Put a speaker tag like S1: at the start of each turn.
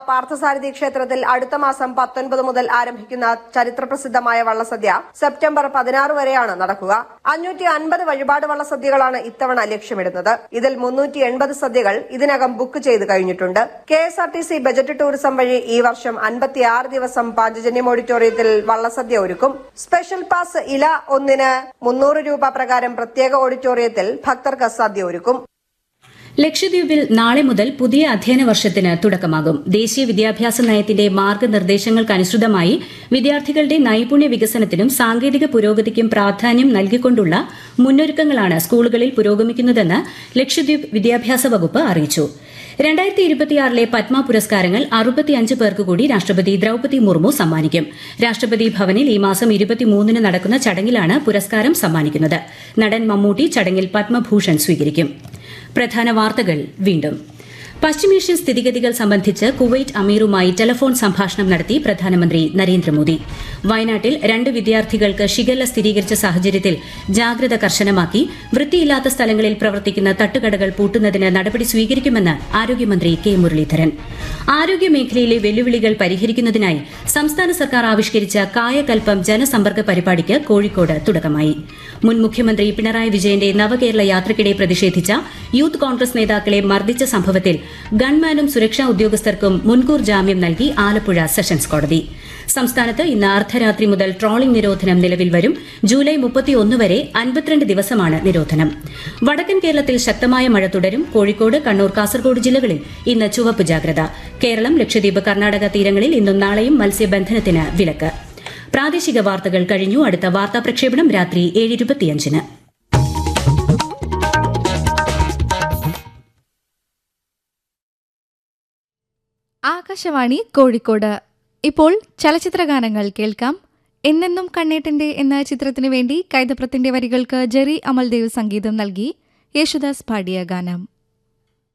S1: പാർത്ഥസാരഥി ക്ഷേത്രത്തിൽ അടുത്ത മാസം പത്തൊൻപത് മുതൽ ആരംഭിക്കുന്ന ചരിത്രപ്രസിദ്ധമായ വള്ളസദ്യ സെപ്റ്റംബർ പതിനാറ് വരെയാണ് നടക്കുക അഞ്ഞൂറ്റി അൻപത് വഴിപാട് വള്ളസദ്യകളാണ് ഇത്തവണ ലക്ഷ്യമിടുന്നത് ഇതിൽ മുന്നൂറ്റി എൺപത് സദ്യകൾ ഇതിനകം ബുക്ക് ചെയ്ത് കഴിഞ്ഞിട്ടുണ്ട് K S R T C budget tourism വഴി ഈ വർഷം അൻപത്തിയാറ് ദിവസം പാഞ്ചജന്യം ഓഡിറ്റോറിയത്തിൽ വള്ളസദ്യ ഒരുക്കും സ്പെഷ്യൽ പാസ് ഇല ഒന്നിന് മുന്നൂറ് രൂപ പ്രകാരം പ്രത്യേക ഓഡിറ്റോറിയത്തിൽ ഭക്തർക്ക് സദ്യ ഒരുക്കും
S2: ലക്ഷദ്വീപിൽ നാളെ മുതൽ പുതിയ അധ്യയന വർഷത്തിന് തുടക്കമാകും ദേശീയ വിദ്യാഭ്യാസ നയത്തിന്റെ മാർഗനിർദ്ദേശങ്ങൾക്കനുസൃതമായി വിദ്യാർത്ഥികളുടെ നൈപുണ്യ വികസനത്തിനും സാങ്കേതിക പുരോഗതിക്കും പ്രാധാന്യം നൽകിക്കൊണ്ടുള്ള മുന്നൊരുക്കങ്ങളാണ് സ്കൂളുകളിൽ പുരോഗമിക്കുന്നതെന്ന് ലക്ഷദ്വീപ് വിദ്യാഭ്യാസ വകുപ്പ് അറിയിച്ചു രണ്ടായിരത്തി ഇരുപത്തിയാറിലെ പത്മ പുരസ്കാരങ്ങൾ അറുപത്തിയഞ്ച് പേർക്ക് കൂടി രാഷ്ട്രപതി ദ്രൌപതി മുർമു സമ്മാനിക്കും രാഷ്ട്രപതി ഭവനിൽ ഈ മാസം ഇരുപത്തിമൂന്നിന് നടക്കുന്ന ചടങ്ങിലാണ് പുരസ്കാരം സമ്മാനിക്കുന്നത് നടൻ മമ്മൂട്ടി ചടങ്ങിൽ പത്മഭൂഷൺ സ്വീകരിക്കും പ്രധാന വാർത്തകൾ വീണ്ടും പശ്ചിമേഷ്യൻ സ്ഥിതിഗതികൾ സംബന്ധിച്ച് കുവൈറ്റ് അമീറുമായി ടെലഫോൺ സംഭാഷണം നടത്തി പ്രധാനമന്ത്രി നരേന്ദ്രമോദി വയനാട്ടിൽ രണ്ട് വിദ്യാർത്ഥികൾക്ക് ഷിഗല്ല സ്ഥിരീകരിച്ച സാഹചര്യത്തിൽ ജാഗ്രത കർശനമാക്കി വൃത്തിയില്ലാത്ത സ്ഥലങ്ങളിൽ പ്രവർത്തിക്കുന്ന തട്ടുകടകൾ പൂട്ടുന്നതിന് നടപടി സ്വീകരിക്കുമെന്ന് ആരോഗ്യമന്ത്രി കെ മുരളീധരൻ ആരോഗ്യമേഖലയിലെ വെല്ലുവിളികൾ പരിഹരിക്കുന്നതിനായി സംസ്ഥാന സർക്കാർ ആവിഷ്കരിച്ച കായകൽപ്പം ജനസമ്പർക്ക പരിപാടിക്ക് കോഴിക്കോട് തുടക്കമായി മുൻ മുഖ്യമന്ത്രി പിണറായി വിജയന്റെ നവകേരള യാത്രയ്ക്കിടെ പ്രതിഷേധിച്ച യൂത്ത് കോൺഗ്രസ് നേതാക്കളെ മർദ്ദിച്ച സംഭവത്തിൽ ഗൺമാനും സുരക്ഷാ ഉദ്യോഗസ്ഥർക്കും മുൻകൂർ ജാമ്യം നൽകി ആലപ്പുഴ സെഷൻസ് കോടതി സംസ്ഥാനത്ത് ഇന്ന് അർദ്ധരാത്രി മുതൽ ട്രോളിംഗ് നിരോധനം നിലവിൽ വരും ജൂലൈ മുപ്പത്തിയൊന്ന് വരെ അൻപത്തിരണ്ട് ദിവസമാണ് നിരോധനം വടക്കൻ കേരളത്തിൽ ശക്തമായ മഴ തുടരും കോഴിക്കോട് കണ്ണൂർ കാസർഗോഡ് ജില്ലകളിൽ ഇന്ന് ചുവപ്പ് ജാഗ്രത കേരളം ലക്ഷദ്വീപ് കർണാടക തീരങ്ങളിൽ ഇന്നും നാളെയും മത്സ്യബന്ധനത്തിന് വിലക്ക് പ്രാദേശിക വാർത്തകൾ കഴിഞ്ഞു അടുത്ത വാർത്താ പ്രക്ഷേപണം രാത്രി ഏഴ് ഇരുപത്തിയഞ്ചിന്
S3: ആകാശവാണി കോഴിക്കോട് ഇപ്പോൾ ചലച്ചിത്രഗാനങ്ങൾ കേൾക്കാം എന്നെന്നും കണ്ണേട്ടന്റെ എന്ന ചിത്രത്തിനു വേണ്ടി കൈതപ്രത്തിന്റെ വരികൾക്ക് ജെറി അമൽദേവ് സംഗീതം നൽകി യേശുദാസ് പാടിയ ഗാനം